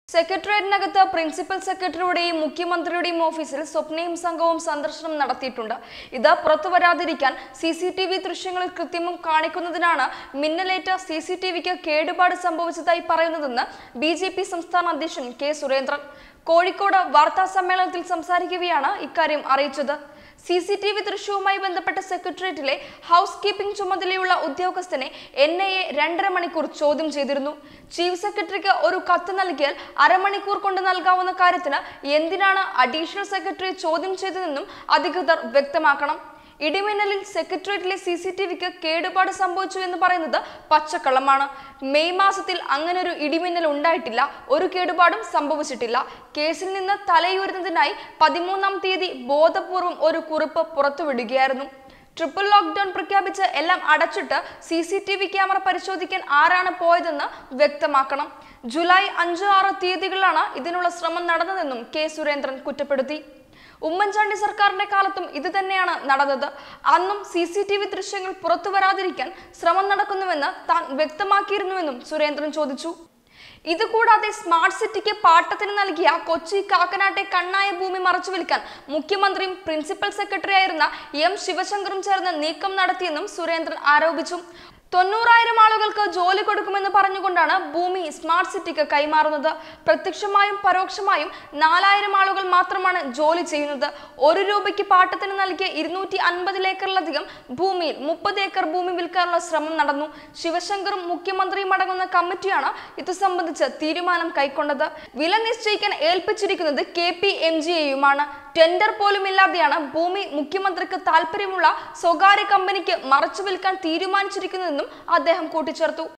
സെക്രട്ടേറിയറ്റിനകത്ത് principal സെക്രട്ടറിയുടെയും മുഖ്യമന്ത്രിയുടെയും ഓഫീസിൽ സ്വപ്നയും സംഘവും സന്ദർശനം നടത്തിയിട്ടുണ്ട് ഇത് പുറത്തു വരാതിരിക്കാൻ സി സി ടി വി ദൃശ്യങ്ങളിൽ കൃത്രിമം കാണിക്കുന്നതിനാണ് മിന്നലേറ്റ സി സി ടി വിക്ക് കേടുപാട് സംഭവിച്ചതായി പറയുന്നതെന്ന് ബി ജെ പി സംസ്ഥാന അധ്യക്ഷൻ കെ സുരേന്ദ്രൻ കോഴിക്കോട് വാർത്താ സമ്മേളനത്തിൽ സംസാരിക്കവെയാണ് ഇക്കാര്യം അറിയിച്ചത് സി സി ടി വി ദൃശ്യവുമായി ബന്ധപ്പെട്ട സെക്രട്ടേറിയറ്റിലെ ഹൗസ് കീപ്പിംഗ് ചുമതലയുള്ള ഉദ്യോഗസ്ഥനെ എൻ ഐ എ രണ്ടര മണിക്കൂർ ചോദ്യം ചെയ്തിരുന്നു ചീഫ് സെക്രട്ടറിക്ക് ഒരു കത്ത് നൽകിയാൽ അരമണിക്കൂർ കൊണ്ട് നൽകാവുന്ന കാര്യത്തിന് എന്തിനാണ് അഡീഷണൽ സെക്രട്ടറി ചോദ്യം ചെയ്തതെന്നും അധികൃതർ വ്യക്തമാക്കണം ഇടിമിന്നലിൽ സെക്രട്ടേറിയറ്റിലെ സി സി ടി വിക്ക് കേടുപാട് സംഭവിച്ചു എന്ന് പറയുന്നത് പച്ചക്കള്ളമാണ് മെയ് മാസത്തിൽ അങ്ങനെ ഒരു ഇടിമിന്നൽ ഉണ്ടായിട്ടില്ല ഒരു കേടുപാടും സംഭവിച്ചിട്ടില്ല കേസിൽ നിന്ന് തലയൂരുന്നതിനായി പതിമൂന്നാം തീയതി ബോധപൂർവം ഒരു കുറിപ്പ് പുറത്തുവിടുകയായിരുന്നു ട്രിപ്പിൾ ലോക്ക്ഡൌൺ പ്രഖ്യാപിച്ച് എല്ലാം അടച്ചിട്ട് C C T V camera പരിശോധിക്കാൻ ആരാണ് പോയതെന്ന് വ്യക്തമാക്കണം ജൂലൈ അഞ്ച് ആറ് തീയതികളിലാണ് ഇതിനുള്ള ശ്രമം നടന്നതെന്നും കെ സുരേന്ദ്രൻ കുറ്റപ്പെടുത്തി ഉമ്മൻചാണ്ടി സർക്കാരിന്റെ കാലത്തും ഇത് തന്നെയാണ് നടന്നത് അന്നും സി സി ടി വി ദൃശ്യങ്ങൾ പുറത്തു വരാതിരിക്കാൻ ശ്രമം നടക്കുന്നുവെന്ന് താൻ വ്യക്തമാക്കിയിരുന്നുവെന്നും സുരേന്ദ്രൻ ചോദിച്ചു ഇതുകൂടാതെ സ്മാർട്ട് സിറ്റിക്ക് പാട്ടത്തിന് നൽകിയ കൊച്ചി കാക്കനാട്ടെ കണ്ണായ ഭൂമി മറച്ചു വിൽക്കാൻ മുഖ്യമന്ത്രിയും പ്രിൻസിപ്പൽ സെക്രട്ടറി ആയിരുന്ന എം ശിവശങ്കറും ചേർന്ന് നീക്കം നടത്തിയെന്നും സുരേന്ദ്രൻ ആരോപിച്ചു തൊണ്ണൂറായിരം ആളുകൾക്ക് ജോലി കൊടുക്കുമെന്ന് പറഞ്ഞുകൊണ്ടാണ് ഭൂമി സ്മാർട്ട് സിറ്റിക്ക് കൈമാറുന്നത് പ്രത്യക്ഷമായും പരോക്ഷമായും നാലായിരം ആളുകൾ മാത്രമാണ് ജോലി ചെയ്യുന്നത് ഒരു രൂപയ്ക്ക് പാട്ടത്തിന് നൽകിയ ഇരുന്നൂറ്റി അൻപത് ഏക്കറിലധികം ഭൂമിയിൽ മുപ്പത് ഏക്കർ ഭൂമി വിൽക്കാനുള്ള ശ്രമം നടന്നു ശിവശങ്കറും മുഖ്യമന്ത്രിയും അടങ്ങുന്ന കമ്മിറ്റിയാണ് ഇത് സംബന്ധിച്ച് തീരുമാനം കൈക്കൊണ്ടത് വില നിശ്ചയിക്കാൻ ഏൽപ്പിച്ചിരിക്കുന്നത് കെ പി എം ജി എയുമാണ് ടെൻഡർ പോലും ഇല്ലാതെയാണ് ഭൂമി മുഖ്യമന്ത്രിക്ക് താല്പര്യമുള്ള സ്വകാര്യ കമ്പനിക്ക് മറച്ചു വിൽക്കാൻ തീരുമാനിച്ചിരിക്കുന്നതെന്നും അദ്ദേഹം കൂട്ടിച്ചേർത്തു